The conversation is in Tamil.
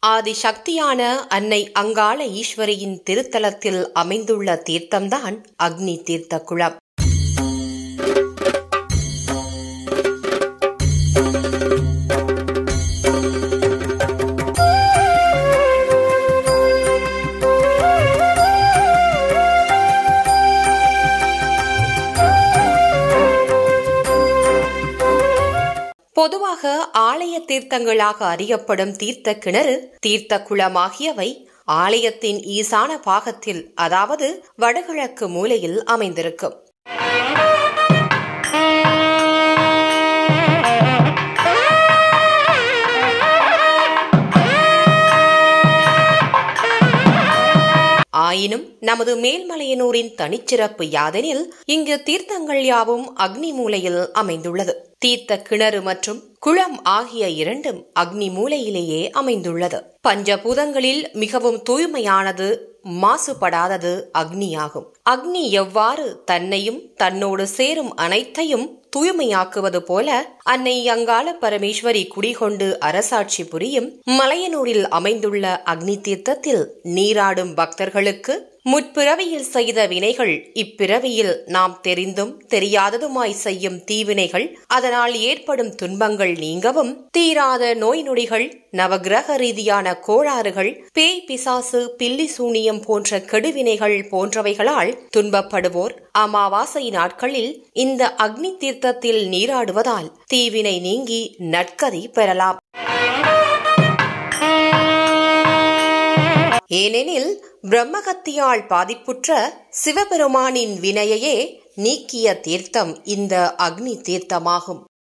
ஆதிசக்தியான அன்னை அங்காள ஈஸ்வரியின் திருத்தலத்தில் அமைந்துள்ள தீர்த்தம்தான் அக்னி தீர்த்த குளம் பொதுவாக ஆலய தீர்த்தங்களாக அறியப்படும் தீர்த்த கிணறு தீர்த்த குளம் ஆகியவை ஆலயத்தின் ஈசான பாகத்தில் அதாவது வடகிழக்கு மூலையில் அமைந்திருக்கும் ஆயினும் நமது மேல்மலையனூரின் தனிச்சிறப்பு யாதெனில் இங்கு தீர்த்தங்கள் யாவும் அக்னி மூலையில் அமைந்துள்ளது தீர்த்த கிணறு மற்றும் குளம் ஆகிய இரண்டும் அக்னி மூலையிலேயே அமைந்துள்ளது பஞ்சபூதங்களில் மிகவும் தூய்மையானது மாசுபடாதது அக்னியாகும் அக்னி எவ்வாறு தன்னையும் தன்னோடு சேரும் அனைத்தையும் தூய்மையாக்குவது போல அன்னை அங்காள பரமேஸ்வரி குடிகொண்டு அரசாட்சி புரியும் மலையனூரில் அமைந்துள்ள அக்னி தீர்த்தத்தில் நீராடும் பக்தர்களுக்கு முற்பிறவியில் செய்த வினைகள் இப்பிறவியில் நாம் தெரிந்தும் தெரியாததுமாய் செய்யும் தீவினைகள் அதனால் ஏற்படும் துன்பங்கள் நீங்கவும் தீராத நோய் நொடிகள் நவகிரக ரீதியான கோளாறுகள் பேய் பிசாசு பில்லி சூனியம் போன்ற கெடுவினைகள் போன்றவைகளால் துன்பப்படுவோர் அமாவாசை நாட்களில் இந்த அக்னி தீர்த்தத்தில் நீராடுவதால் தீவினை நீங்கி நற்கதி பெறலாம் ஏனெனில் பிரம்மகத்தியால் பாதிப்புற்ற சிவபெருமானின் வினையையே நீக்கிய தீர்த்தம் இந்த அக்னி தீர்த்தமாகும்